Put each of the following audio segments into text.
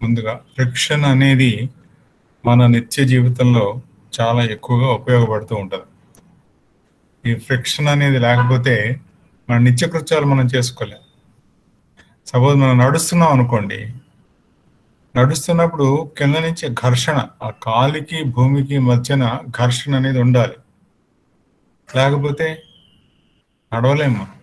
ముందుగా ఫ్రిక్షన్ అనేది మన నిత్య జీవితంలో చాలా ఎక్కువగా ఉపయోగపడుతూ ఉంటుంది ఈ ఫ్రిక్షన్ అనేది లేకపోతే మన నిత్యకృత్యాలు మనం చేసుకోలేం సపోజ్ మనం నడుస్తున్నాం అనుకోండి నడుస్తున్నప్పుడు కింద నుంచి ఘర్షణ ఆ కాలికి భూమికి మధ్యన ఘర్షణ అనేది ఉండాలి లేకపోతే నడవలేము మనం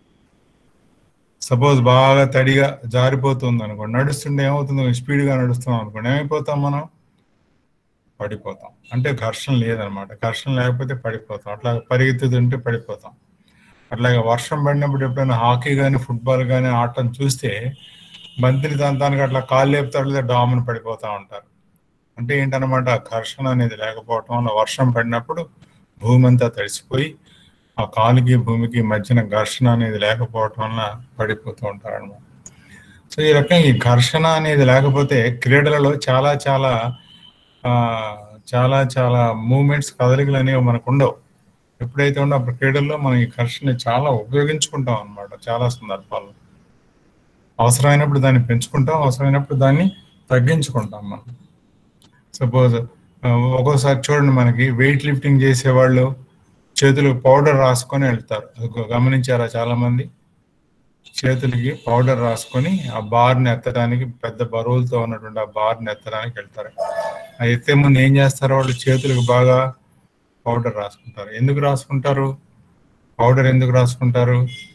సపోజ్ బాగా తడిగా జారిపోతుంది అనుకోండి నడుస్తుంటే ఏమవుతుంది స్పీడ్గా నడుస్తున్నాం అనుకోండి ఏమైపోతాం మనం పడిపోతాం అంటే ఘర్షణ లేదనమాట ఘర్షణ లేకపోతే పడిపోతాం అట్లా పరిగెత్తుతుంటే పడిపోతాం అట్లాగే వర్షం పడినప్పుడు ఎప్పుడైనా హాకీ కానీ ఫుట్బాల్ కానీ ఆటను చూస్తే బంతిని దానికి అట్లా కాళ్ళు లేపుతాడు లేదా డామును పడిపోతూ ఉంటారు అంటే ఏంటనమాట ఘర్షణ అనేది లేకపోవటం వల్ల వర్షం పడినప్పుడు భూమి అంతా తడిసిపోయి ఆ కాలుకి భూమికి మధ్యన ఘర్షణ అనేది లేకపోవటం వల్ల పడిపోతూ ఉంటారు అనమాట సో ఈ రకంగా ఈ ఘర్షణ అనేది లేకపోతే క్రీడలలో చాలా చాలా చాలా చాలా మూమెంట్స్ కదలికలు అనేవి మనకు ఉండవు ఎప్పుడైతే ఉండో అప్పుడు క్రీడల్లో మనం ఈ ఘర్షణ చాలా ఉపయోగించుకుంటాం అనమాట చాలా సందర్భాల్లో అవసరమైనప్పుడు దాన్ని పెంచుకుంటాం అవసరమైనప్పుడు దాన్ని తగ్గించుకుంటాం మనం సపోజ్ ఒక్కోసారి చూడండి మనకి వెయిట్ లిఫ్టింగ్ చేసేవాళ్ళు చేతులకు పౌడర్ రాసుకొని వెళ్తారు అది గమనించారా చాలా మంది చేతులకి పౌడర్ రాసుకొని ఆ బార్ని ఎత్తడానికి పెద్ద బరువులతో ఉన్నటువంటి ఆ బార్ని ఎత్తడానికి వెళ్తారు ఆ ఎత్తే ముందు ఏం చేస్తారు వాళ్ళు చేతులకు బాగా పౌడర్ రాసుకుంటారు ఎందుకు రాసుకుంటారు పౌడర్ ఎందుకు రాసుకుంటారు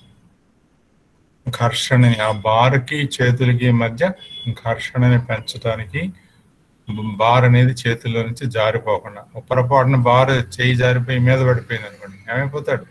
ఘర్షణని ఆ బార్కి చేతులకి మధ్య ఘర్షణని పెంచడానికి బార్ అనేది చేతుల్లో నుంచి జారిపోకుండా పొరపాటున బార్ చేయి జారిపోయి మీద పడిపోయింది అనుకోండి ఏమైపోతాడు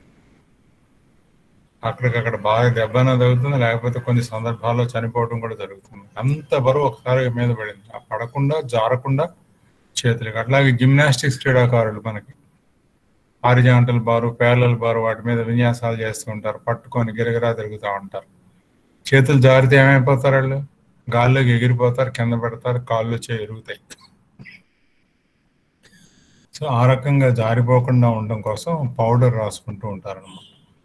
అక్కడికక్కడ బాగా దెబ్బన తగ్గుతుంది లేకపోతే కొన్ని సందర్భాల్లో చనిపోవడం కూడా జరుగుతుంది అంత బరువు ఒకసారి మీద పడింది ఆ పడకుండా జారకుండా చేతులకి అట్లాగే జిమ్నాస్టిక్స్ క్రీడాకారులు మనకి హారిజాంటల్ బారు పేర్లల్ బారు వాటి మీద విన్యాసాలు చేస్తూ ఉంటారు పట్టుకొని గిరగిరా తిరుగుతూ ఉంటారు చేతులు జారితే ఏమైపోతారు వాళ్ళు గాల్లోకి ఎగిరిపోతారు కింద పెడతారు కాళ్ళు చేయి ఎరుగుతాయి సో ఆ రకంగా జారిపోకుండా ఉండడం కోసం పౌడర్ రాసుకుంటూ ఉంటారు అనమాట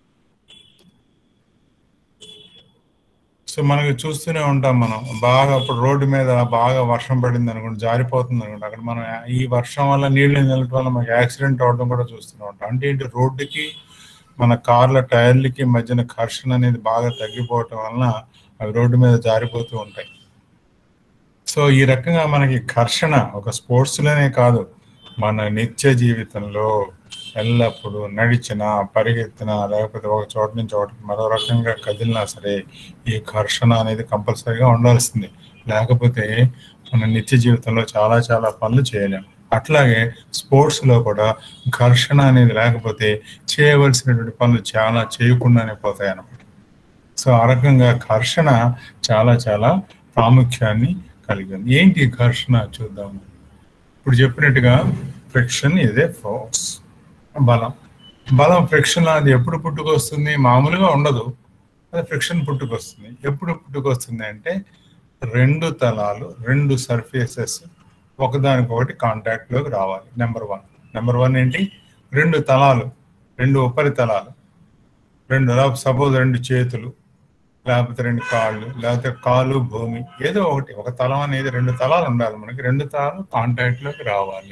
సో మనకి చూస్తూనే ఉంటాం మనం బాగా అప్పుడు రోడ్డు మీద బాగా వర్షం పడింది అనుకోండి జారిపోతుంది అనుకోండి అక్కడ మనం ఈ వర్షం వల్ల నీళ్లు నిలవటం వల్ల మనకి యాక్సిడెంట్ అవడం కూడా చూస్తూనే ఉంటాం అంటే ఏంటి రోడ్డుకి మన కార్ల టైర్లకి మధ్యన ఘర్షణ అనేది బాగా తగ్గిపోవటం వలన అవి రోడ్డు మీద జారిపోతూ ఉంటాయి సో ఈ రకంగా మనకి ఘర్షణ ఒక స్పోర్ట్స్లోనే కాదు మన నిత్య జీవితంలో ఎల్లప్పుడూ నడిచినా పరిగెత్తినా లేకపోతే ఒక చోట నుంచి చోటకి మరో రకంగా కదిలినా సరే ఈ ఘర్షణ అనేది కంపల్సరీగా ఉండాల్సింది లేకపోతే మన నిత్య జీవితంలో చాలా చాలా పనులు చేయలేం అట్లాగే స్పోర్ట్స్లో కూడా ఘర్షణ అనేది లేకపోతే చేయవలసినటువంటి పనులు చాలా చేయకుండానే పోతాయి అన్నమాట సో ఆ రకంగా ఘర్షణ చాలా చాలా ప్రాముఖ్యాన్ని కలిగి ఉంది ఏంటి ఘర్షణ చూద్దాము ఇప్పుడు చెప్పినట్టుగా ఫ్రిక్షన్ ఇదే ఫోర్స్ బలం బలం ఫ్రిక్షన్ అది ఎప్పుడు పుట్టుకొస్తుంది మామూలుగా ఉండదు అది ఫ్రిక్షన్ పుట్టుకొస్తుంది ఎప్పుడు పుట్టుకొస్తుంది అంటే రెండు తలాలు రెండు సర్ఫేసెస్ ఒకదానికొకటి కాంటాక్ట్లోకి రావాలి నెంబర్ వన్ నెంబర్ వన్ ఏంటి రెండు తలాలు రెండు ఉపరితలాలు రెండు సపోజ్ రెండు చేతులు లేకపోతే రెండు కాళ్ళు లేకపోతే కాలు భూమి ఏదో ఒకటి ఒక తలం అనేది రెండు తలాలు ఉండాలి మనకి రెండు తలాలు కాంటాక్ట్లోకి రావాలి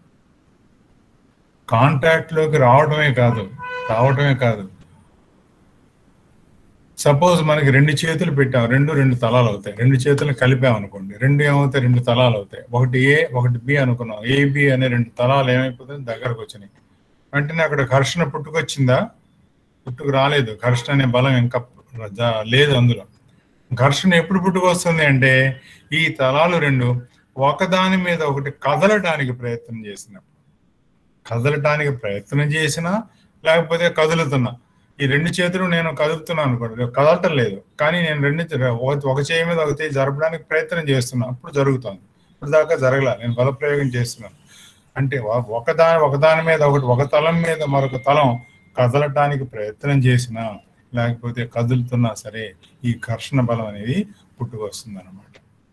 కాంటాక్ట్లోకి రావడమే కాదు రావడమే కాదు సపోజ్ మనకి రెండు చేతులు పెట్టాం రెండు రెండు తలాలు అవుతాయి రెండు చేతులు కలిపాం అనుకోండి రెండు ఏమవుతాయి రెండు తలాలు అవుతాయి ఒకటి ఏ ఒకటి బి అనుకున్నాం ఏ బి అనే రెండు తలాలు ఏమైపోతుంది దగ్గరకు వచ్చినాయి వెంటనే అక్కడ ఘర్షణ పుట్టుకొచ్చిందా పుట్టుకు రాలేదు ఘర్షణ అనే బలం ఇంకా లేదు అందులో ఘర్షణ ఎప్పుడు పుట్టుకొస్తుంది అంటే ఈ తలాలు రెండు ఒకదాని మీద ఒకటి కదలటానికి ప్రయత్నం చేసినప్పుడు కదలటానికి ప్రయత్నం చేసినా లేకపోతే కదులుతున్నా ఈ రెండు చేతులు నేను కదులుతున్నాను అనుకోండి కదలటం లేదు కానీ నేను రెండు ఒక చేయి మీద ఒక చేయి జరపడానికి ప్రయత్నం చేస్తున్నా అప్పుడు జరుగుతుంది ఇప్పుడు దాకా జరగల నేను బలప్రయోగం చేస్తున్నాను అంటే ఒకదాని ఒకదాని మీద ఒకటి ఒక తలం మీద మరొక తలం కదలటానికి ప్రయత్నం చేసినా లేకపోతే కదులుతున్నా సరే ఈ ఘర్షణ బలం అనేది పుట్టుకొస్తుంది అనమాట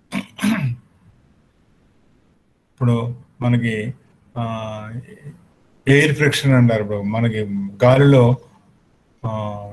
ఇప్పుడు మనకి ఎయిర్ ఫ్రిక్షన్ అంటారు ఇప్పుడు మనకి గాలిలో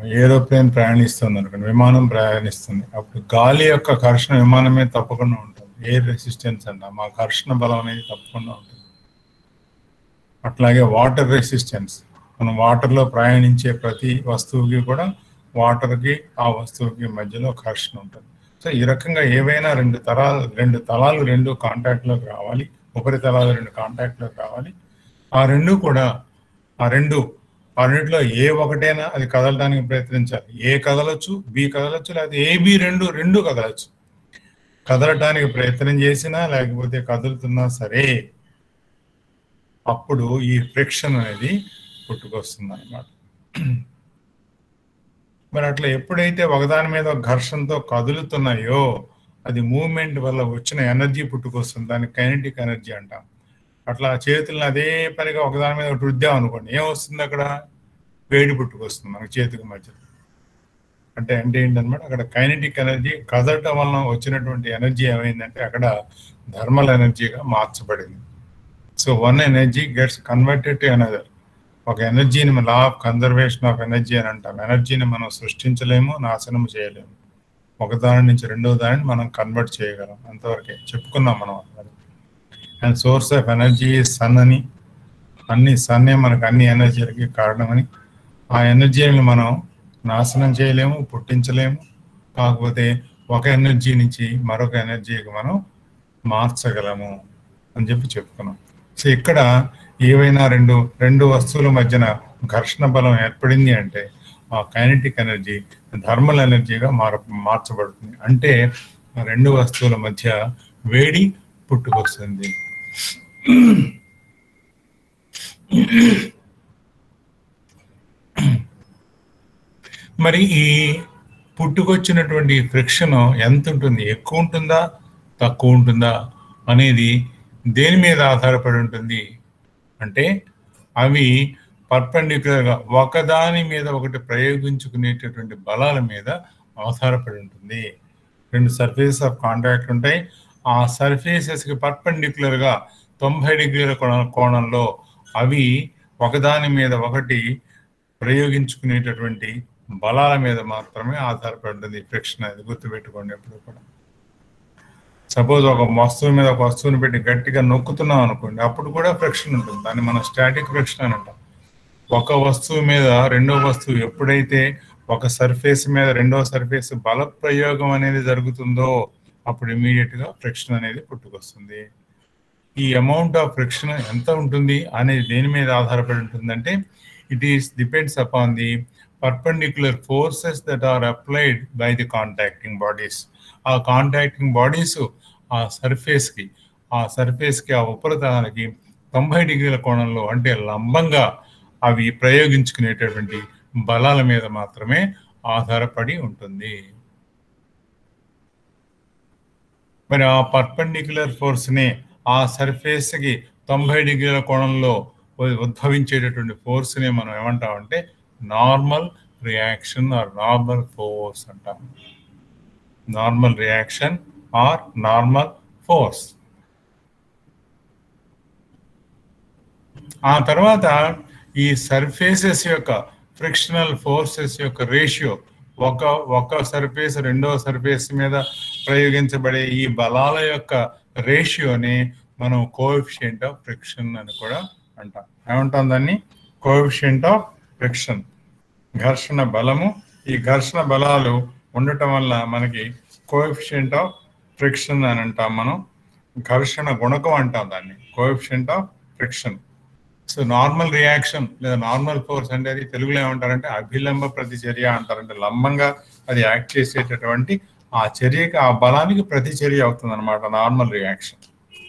ఏరోప్లేన్ ప్రయాణిస్తుంది అనుకోండి విమానం ప్రయాణిస్తుంది అప్పుడు గాలి యొక్క ఘర్షణ విమానం మీద తప్పకుండా ఉంటుంది ఎయిర్ రెసిస్టెన్స్ అంటాం ఆ ఘర్షణ బలం అనేది తప్పకుండా ఉంటుంది అట్లాగే వాటర్ రెసిస్టెన్స్ మనం వాటర్లో ప్రయాణించే ప్రతి వస్తువుకి కూడా వాటర్కి ఆ వస్తువుకి మధ్యలో ఘర్షణ ఉంటుంది సో ఈ రకంగా ఏవైనా రెండు తరాలు రెండు తలాలు రెండు కాంటాక్ట్లోకి రావాలి ఉపరితలాలు రెండు కాంటాక్ట్లోకి రావాలి ఆ రెండు కూడా ఆ రెండు ఆ రెండిట్లో ఏ ఒకటైనా అది కదలడానికి ప్రయత్నించాలి ఏ కదలొచ్చు బి కదలొచ్చు లేకపోతే ఏ బి రెండు రెండు కదలొచ్చు కదలటానికి ప్రయత్నం చేసినా లేకపోతే కదులుతున్నా సరే అప్పుడు ఈ ఫ్రిక్షన్ అనేది పుట్టుకొస్తుంది అనమాట మరి అట్లా ఎప్పుడైతే ఒకదాని మీద ఒక ఘర్షణతో కదులుతున్నాయో అది మూమెంట్ వల్ల వచ్చిన ఎనర్జీ పుట్టుకొస్తుంది దాన్ని కైనటిక్ ఎనర్జీ అంటాం అట్లా చేతులను అదే పనిగా ఒకదాని మీద ఒకటి రుద్దాం అనుకోండి ఏం వస్తుంది అక్కడ వేడి పుట్టుకొస్తుంది మనకి చేతికి మధ్య అంటే అంటే ఏంటనమాట అక్కడ కైనటిక్ ఎనర్జీ కదలటం వలన వచ్చినటువంటి ఎనర్జీ ఏమైందంటే అక్కడ థర్మల్ ఎనర్జీగా మార్చబడింది so one energy gets converted to another ఒక ఎనర్జీని law of conservation of energy అని అంటాం ఎనర్జీని మనం సృష్టించలేము నాశనం చేయలేము ఒక దాని నుంచి రెండో దానిని మనం కన్వర్ట్ చేయగలం అంతవరకే చెప్పుకున్నాం మనం and source of energy sun అని అన్ని సన్నే మనకు అన్ని ఎనర్జీలకి కారణమని ఆ ఎనర్జీని మనం నాశనం చేయలేము పుట్టించలేము కాకపోతే ఒక ఎనర్జీ నుంచి మరొక ఎనర్జీకి మనం మార్చగలము అని చెప్పి చెప్పుకున్నాం సో ఇక్కడ ఏవైనా రెండు రెండు వస్తువుల మధ్యన ఘర్షణ బలం ఏర్పడింది అంటే ఆ కైనటిక్ ఎనర్జీ థర్మల్ ఎనర్జీగా మార మార్చబడుతుంది అంటే ఆ రెండు వస్తువుల మధ్య వేడి పుట్టుకొస్తుంది మరి ఈ పుట్టుకొచ్చినటువంటి ఫ్రిక్షన్ ఎంత ఉంటుంది ఎక్కువ ఉంటుందా తక్కువ ఉంటుందా అనేది దేని మీద ఆధారపడి ఉంటుంది అంటే అవి పర్పెండిక్యులర్గా ఒకదాని మీద ఒకటి ప్రయోగించుకునేటటువంటి బలాల మీద ఆధారపడి ఉంటుంది రెండు సర్ఫేస్ ఆఫ్ కాంటాక్ట్ ఉంటాయి ఆ సర్ఫేసెస్కి పర్పెండిక్యులర్గా తొంభై డిగ్రీల కోణ- కోణంలో అవి ఒకదాని మీద ఒకటి ప్రయోగించుకునేటటువంటి బలాల మీద మాత్రమే ఆధారపడి ఉంటుంది ఫ్రిక్షన్ అనేది గుర్తుపెట్టుకోండి ఎప్పుడు కూడా సపోజ్ ఒక వస్తువు మీద ఒక వస్తువుని పెట్టి గట్టిగా నొక్కుతున్నాం అనుకోండి అప్పుడు కూడా ఫ్రిక్షన్ ఉంటుంది దాన్ని మనం స్టాటిక్ ఫ్రిక్షన్ అని అంటాం ఒక వస్తువు మీద రెండో వస్తువు ఎప్పుడైతే ఒక సర్ఫేస్ మీద రెండో సర్ఫేస్ బల ప్రయోగం అనేది జరుగుతుందో అప్పుడు ఇమీడియట్ గా ఫ్రిక్షన్ అనేది పుట్టుకొస్తుంది ఈ అమౌంట్ ఆఫ్ ఫ్రిక్షన్ ఎంత ఉంటుంది అనేది దేని మీద ఆధారపడి ఉంటుందంటే it is depends upon the perpendicular forces that are applied by the contacting bodies uh contacting bodies uh surface కి ఆ సర్ఫేస్ కి ఆ ఉపరితలానికి తొంభై డిగ్రీల కోణంలో అంటే లంబంగా అవి ప్రయోగించుకునేటటువంటి బలాల మీద మాత్రమే ఆధారపడి ఉంటుంది మరి ఆ పర్పెండిక్యులర్ ఫోర్స్ ని ఆ సర్ఫేస్ కి తొంభై డిగ్రీల కోణంలో ఉ- ఉద్భవించేటటువంటి ఫోర్స్ ని మనం ఏమంటామంటే normal reaction or normal force అంటాం normal reaction or normal force ఆ తర్వాత ఈ సర్ఫేసెస్ యొక్క ఫ్రిక్షనల్ ఫోర్సెస్ యొక్క రేషియో ఒక ఒక సర్ఫేస్ రెండో సర్ఫేస్ మీద ప్రయోగించబడే ఈ బలాల యొక్క రేషియోని మనం కోఎఫిషియంట్ ఆఫ్ ఫ్రిక్షన్ అని కూడా అంటాం ఏమంటాం దాన్ని కోఎఫిషియంట్ ఆఫ్ ఫ్రిక్షన్ ఘర్షణ బలము ఈ ఘర్షణ బలాలు ఉండటం వల్ల మనకి కోఎఫిషియంట్ ఆఫ్ ఫ్రిక్షన్ అని అంటాం మనం ఘర్షణ గుణకం అంటాం దాన్ని coefficient of friction so normal reaction లేదా నార్మల్ ఫోర్స్ అంటే అది తెలుగులో ఏమంటారంటే అభిలంబ ప్రతిచర్య అంటారంటే లంబంగా అది యాక్ట్ చేసేటటువంటి ఆ చర్యకి ఆ బలానికి ప్రతిచర్య అవుతుంది అనమాట normal reaction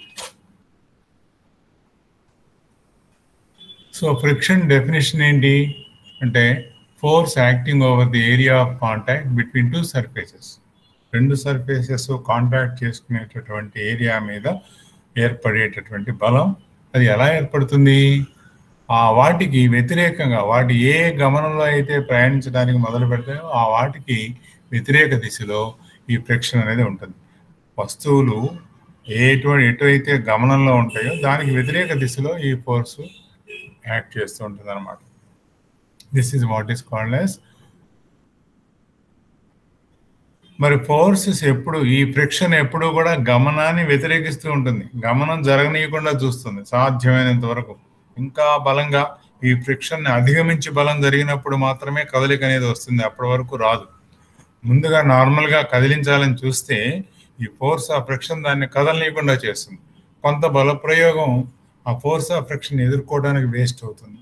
so friction definition ఏంటి అంటే force acting over the area of contact between two surfaces రెండు సర్ఫేసెస్ కాంటాక్ట్ చేసుకునేటటువంటి ఏరియా మీద ఏర్పడేటటువంటి బలం అది ఎలా ఏర్పడుతుంది ఆ వాటికి వ్యతిరేకంగా వాటి ఏ గమనంలో అయితే ప్రయాణించడానికి మొదలు పెడతాయో ఆ వాటికి వ్యతిరేక దిశలో ఈ ఫ్రిక్షన్ అనేది ఉంటుంది వస్తువులు ఎటువంటి ఎటువైతే గమనంలో ఉంటాయో దానికి వ్యతిరేక దిశలో ఈ ఫోర్స్ యాక్ట్ చేస్తూ ఉంటుంది అనమాట this is what is called as మరి ఫోర్సెస్ ఎప్పుడు ఈ ఫ్రిక్షన్ ఎప్పుడు కూడా గమనాన్ని వ్యతిరేకిస్తూ ఉంటుంది గమనం జరగనీయకుండా చూస్తుంది సాధ్యమైనంత వరకు ఇంకా బలంగా ఈ ఫ్రిక్షన్ ని అధిగమించి బలం జరిగినప్పుడు మాత్రమే కదలిక అనేది వస్తుంది అప్పటి వరకు రాదు ముందుగా నార్మల్ గా కదిలించాలని చూస్తే ఈ ఫోర్స్ ఆఫ్ ఫ్రిక్షన్ దాన్ని కదలనీయకుండా చేస్తుంది కొంత బల ప్రయోగం ఆ ఫోర్స్ ఆఫ్ ఫ్రిక్షన్ ఎదుర్కోవడానికి వేస్ట్ అవుతుంది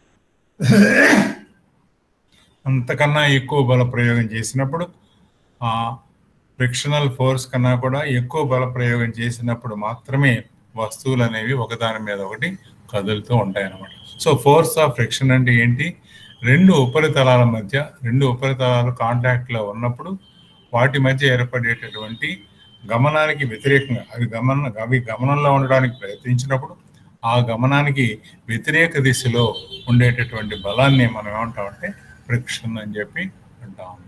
అంతకన్నా ఎక్కువ బల ప్రయోగం చేసినప్పుడు ఆ ఫ్రిక్షనల్ ఫోర్స్ కన్నా కూడా ఎక్కువ బల ప్రయోగం చేసినప్పుడు మాత్రమే వస్తువులు అనేవి ఒకదాని మీద ఒకటి కదులుతూ ఉంటాయి అన్నమాట సో ఫోర్స్ ఆఫ్ ఫ్రిక్షన్ అంటే ఏంటి రెండు ఉపరితలాల మధ్య రెండు ఉపరితలాలు కాంటాక్ట్ లో ఉన్నప్పుడు వాటి మధ్య ఏర్పడేటటువంటి గమనానికి వ్యతిరేకంగా అవి గమన అవి గమనంలో ఉండడానికి ప్రయత్నించినప్పుడు ఆ గమనానికి వ్యతిరేక దిశలో ఉండేటటువంటి బలాన్ని మనం ఏమంటామంటే ఫ్రిక్షన్ అని చెప్పి అంటాం